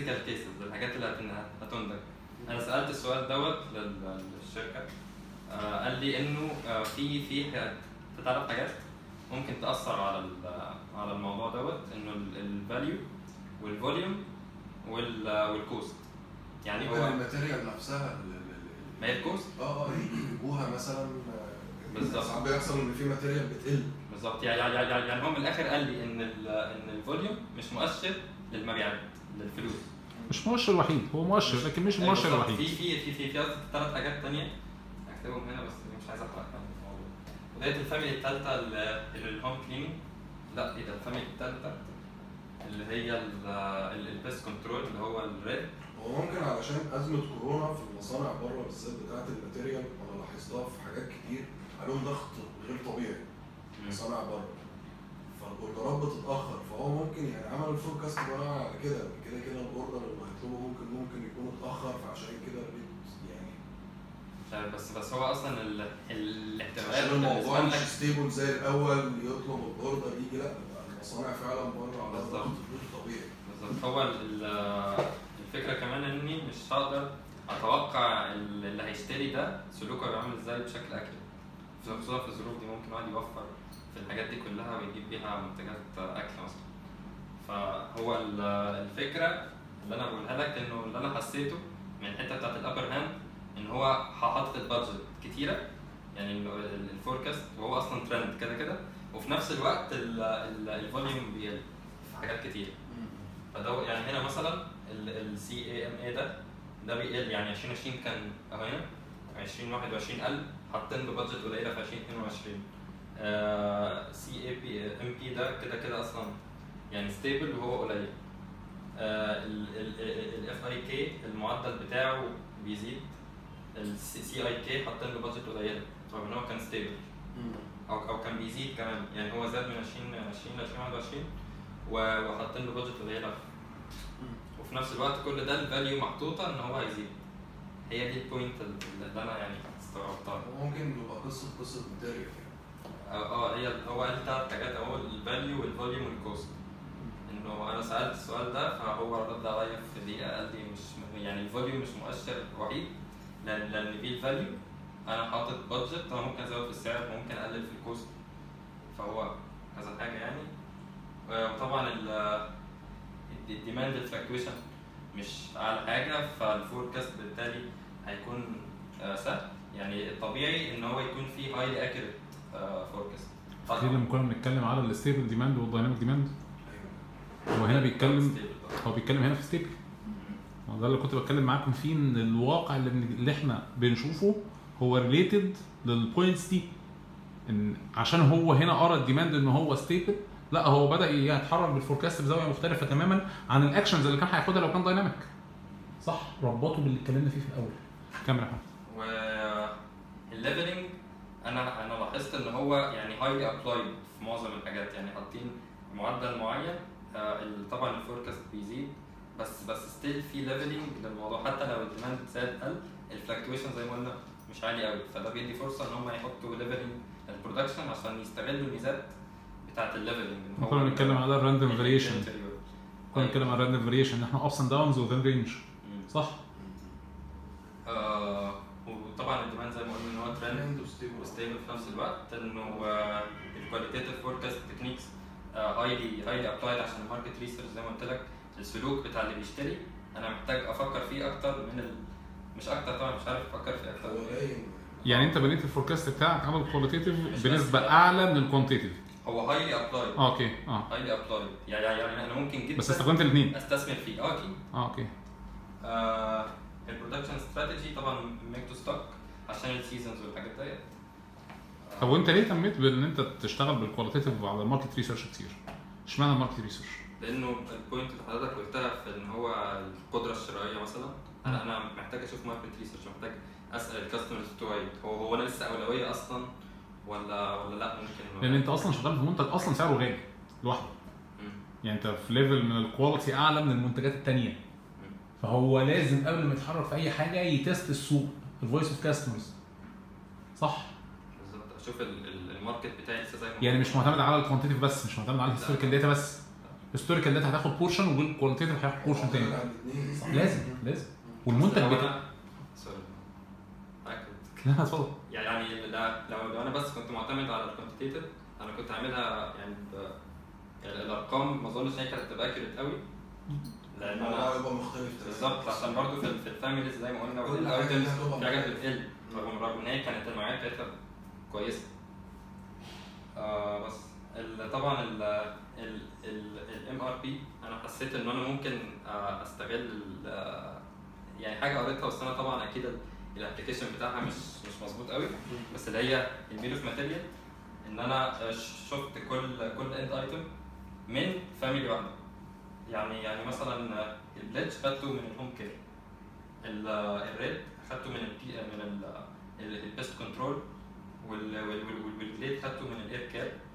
كريتيكال كيسز الحاجات اللي هت- هتنتج انا سالت السؤال دوت لل- للشركه آه، قال لي انه آه، في في في ثلاث حاجات ممكن تاثر على ال- على الموضوع دوت انه الفاليو والفوليوم والكوست يعني ممكن هو الماتيريال نفسها ال- ال- ال- ما هي الكوست اه اه يجيبوها مثلا آه، بالظبط. ساعات بيحصل ان في ماتيريال بتقل بالظبط يعني يعني يعني يعني هو من الاخر قال لي ان ال ان الفوليوم مش مؤشر للمبيعات للفلوس مش مؤشر وحيد هو مؤشر لكن مش أيوة المؤشر بالظبط. الوحيد في في في في في ثلاث حاجات تانية هكتبهم هنا بس مش عايز احرق يعني الموضوع بداية الفاميلي الثالثة اللي الهوم كليننج لا ايه ده الفاميلي الثالثة اللي هي البيست كنترول اللي هو الريد هو ممكن علشان ازمه كورونا في المصانع بره بالذات بتاعه الماتيريال انا لاحظتها في حاجات كتير عليهم ضغط غير طبيعي مصانع بره فالاوردرات بتتاخر فهو ممكن يعني عمل الفوركاست بناء على كده كده كده الاوردر اللي هيطلبه ممكن ممكن يكون اتاخر فعشان كده الريت يعني مش عارف بس بس هو اصلا ال- الاحتمالات عشان الموضوع بالنسبة مش لك- ستيبل زي الاول يطلب الاوردر يجي لا بقى المصانع فعلا بره على بالظبط. ضغط غير طبيعي بالظبط هو ال- الفكره كمان اني مش هقدر اتوقع ال- اللي هيشتري ده سلوكه هيبقى عامل ازاي بشكل اكل خصوصا في الظروف دي ممكن واحد يوفر في الحاجات دي كلها ويجيب بيها منتجات اكل مثلا فهو ال- الفكره اللي انا بقولها لك انه اللي انا حسيته من الحته بتاعت الابر هاند ان هو حاطط البادجت كتيره يعني ال- ال- الفوركاست وهو اصلا ترند كده كده وفي نفس الوقت الفوليوم بيقل في حاجات كتير فده يعني هنا مثلا السي اي ام اي ده ده بيقل يعني 2020 كان اهو هنا 2021 قل حاطين له بادجت قليله في 2022 سي اي بي ام بي ده كده كده اصلا يعني ستيبل وهو قليل الاف اي كي المعدل بتاعه بيزيد السي اي كي حاطين له بادجت قليله رغم ان هو كان ستيبل او او كان بيزيد كمان يعني هو زاد من 2020 ل 2021 و- وحاطين له بادجت قليله وفي نفس الوقت كل ده الفاليو محطوطه ان هو هيزيد هي دي البوينت اللي انا يعني استوعبتها ممكن يبقى قصه قصه ماتيريال يعني اه آه، هي هو قال ثلاث حاجات هو الفاليو والفوليوم والكوست انه انا سالت السؤال ده فهو رد عليا في دقيقه قال لي مش يعني الفوليوم مش مؤشر وحيد لان لان في الفاليو انا حاطط بادجت انا ممكن ازود في السعر ممكن اقلل في الكوست فهو كذا حاجه يعني وطبعا الديماند فلكتويشن مش اعلى حاجه فالفوركاست بالتالي هيكون آه، سهل يعني الطبيعي ان هو يكون فيه هايلي اكيوريت فوركاست فاكرين لما كنا بنتكلم على الستيبل ديماند والدايناميك ديماند هو هنا بيتكلم هو بيتكلم هنا في ستيبل ده اللي كنت بتكلم معاكم فيه ان الواقع اللي, بن... اللي احنا بنشوفه هو ريليتد للبوينتس دي ان عشان هو هنا قرا الديماند ان هو ستيبل لا هو بدا يتحرك بالفوركاست بزاويه مختلفه تماما عن الاكشنز اللي كان هياخدها لو كان دايناميك صح ربطه باللي اتكلمنا فيه في الاول كمل يا محمد والليفلنج انا انا لاحظت ان هو يعني هايلي ابلايد في معظم الحاجات يعني حاطين معدل معين آه، ال- طبعا الفوركاست بيزيد بس بس ستيل في ليفلنج للموضوع حتى لو الديماند زاد قل الفلكتويشن زي ما قلنا مش عالي قوي فده بيدي فرصه ان هم يحطوا ليفلنج للبرودكشن عشان يستغلوا الميزات بتاعت الليفلنج كنا بنتكلم على الراندوم فاريشن كنا بنتكلم على الراندوم فاريشن ان احنا ابس اند داونز وذين رينج صح آه وطبعا الديماند زي ما قلنا ان هو ترند ترند وستيبل وستيبل في نفس الوقت انه الكواليتيف فوركاست تكنيكس هايلي هايلي ابلايد عشان الماركت ريسيرش زي ما قلت لك السلوك بتاع اللي بيشتري انا محتاج افكر فيه اكتر من ال... مش اكتر طبعا مش عارف افكر فيه اكتر هو باين يعني انت بنيت الفوركاست بتاعك عمل كواليتيف مش بنسبه بس. اعلى من الكوانتيتيف هو هايلي ابلايد اه اوكي اه هايلي ابلايد يعني يعني انا ممكن جدا بس استخدمت الاثنين استثمر فيه اه اكيد اه اوكي آه البرودكشن استراتيجي طبعا ميك تو ستوك عشان السيزونز والحاجات ديت آه، طب وانت ليه تميت بان انت تشتغل بالكواليتيف على الماركت ريسيرش كتير؟ اشمعنى الماركت ريسيرش؟ لانه البوينت اللي حضرتك قلتها في ان هو القدره الشرائيه مثلا انا انا محتاج اشوف ماركت ريسيرش محتاج اسال الكاستمرز بتوعي هو هو انا لسه اولويه اصلا ولا ولا لا ممكن لان انت اصلا شغال في منتج اصلا سعره غالي لوحده مم. يعني انت في ليفل من الكواليتي اعلى من المنتجات التانية فهو لازم قبل ما يتحرك في اي حاجه يتست السوق الفويس اوف كاستمرز صح بالظبط اشوف ال- ال- الماركت بتاعي لسه زي ما هو. يعني مش معتمد على الكوانتيتيف بس مش معتمد على الهيستوريكال داتا بس هيستوريكال داتا هتاخد بورشن والكواليتيف هياخد بورشن تاني على الاثنين صح؟ لازم لازم والمنتج لو بتاع أنا- سوري معاك. لا اتفضل يعني لا- لو لو انا بس كنت معتمد على الكوانتيتيف انا كنت عاملها يعني ب... يعني الارقام ما اظنش ان هي كانت هتبقى اكيوريت قوي لان الموضوع انا يبقى مختلف تماماً. بالظبط عشان برضه في, في الفاميليز زي ما قلنا كل والإل حاجة items ليها طبعاً في حاجات بتقل رغم رغم ان هي كانت النوعيه بتاعتها كويسه آه بس ال- طبعا ال الام ار بي انا حسيت ان انا ممكن آه، استغل ال- آه، يعني حاجه قريتها بس انا طبعا اكيد الابلكيشن بتاعها مش مش مظبوط قوي بس اللي هي البيل اوف ماتيريال ان انا آه، شفت كل كل اند ايتم من فاميلي واحده يعني يعني مثلا آه، البليتش خدته من الهوم كير ال- آه، الريد خدته من البي من ال- ال- البيست كنترول وال- وال- وال- والبليد خدته من الاير كير